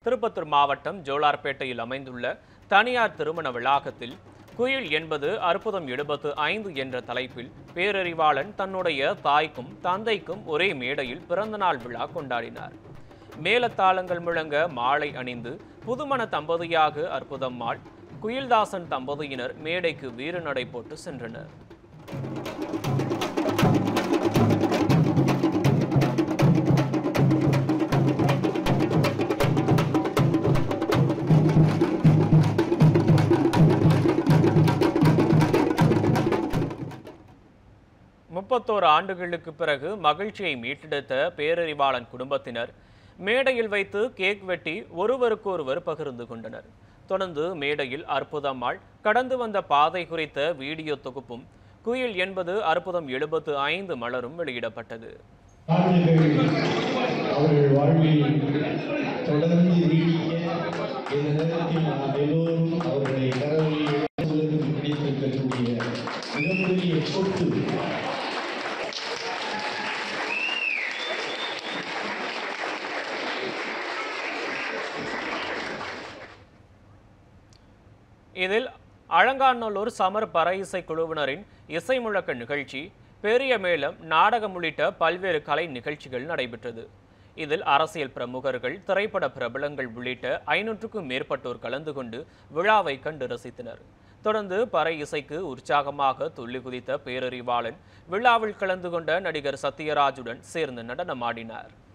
திருப்பத்தூர் மாவட்டம் ஜோலார்பேட்டையில் அமைந்துள்ள தனியார் திருமண வளாகத்தில் குயில் என்பது அற்புதம் எழுபத்து ஐந்து என்ற தலைப்பில் பேரறிவாளன் தன்னுடைய தாய்க்கும் தந்தைக்கும் ஒரே மேடையில் பிறந்தநாள் விழா கொண்டாடினார் மேலத்தாளங்கள் முழங்க மாலை அணிந்து புதுமண தம்பதியாக அற்புதம்மாள் குயில்தாசன் தம்பதியினர் மேடைக்கு வீறுநடை போட்டு சென்றனர் முப்பத்தோரு ஆண்டுகளுக்கு பிறகு மகிழ்ச்சியை மீட்டெடுத்த பேரறிவாளன் குடும்பத்தினர் மேடையில் வைத்து கேக் வெட்டி ஒருவருக்கொருவர் பகிர்ந்து கொண்டனர் தொடர்ந்து மேடையில் அற்புதம்மாள் கடந்து வந்த பாதை குறித்த வீடியோ தொகுப்பும் குயில் என்பது அற்புதம் எழுபத்து ஐந்து மலரும் வெளியிடப்பட்டது ஆண்டுகள் அவர்கள் வாழ்வில் தொடர்ந்து நீடிக்க இந்த நேரத்தில் நாம் எல்லோரும் அவர்களை கரவழியில் இழந்ததற்கு பிடித்திருக்கக்கூடிய மிகப்பெரிய சொத்து இதில் அலங்காநல்லூர் சமர் பற இசை குழுவினரின் இசை முழக்க நிகழ்ச்சி பெரிய மேளம் நாடகம் உள்ளிட்ட பல்வேறு கலை நிகழ்ச்சிகள் நடைபெற்றது இதில் அரசியல் பிரமுகர்கள் திரைப்பட பிரபலங்கள் உள்ளிட்ட ஐநூற்றுக்கும் மேற்பட்டோர் கலந்து கொண்டு விழாவை கண்டு ரசித்தனர் தொடர்ந்து பறை இசைக்கு உற்சாகமாக துள்ளி குதித்த பேரறிவாளன் விழாவில் கலந்து கொண்ட நடிகர் சத்யராஜுடன் சேர்ந்து நடனமாடினார்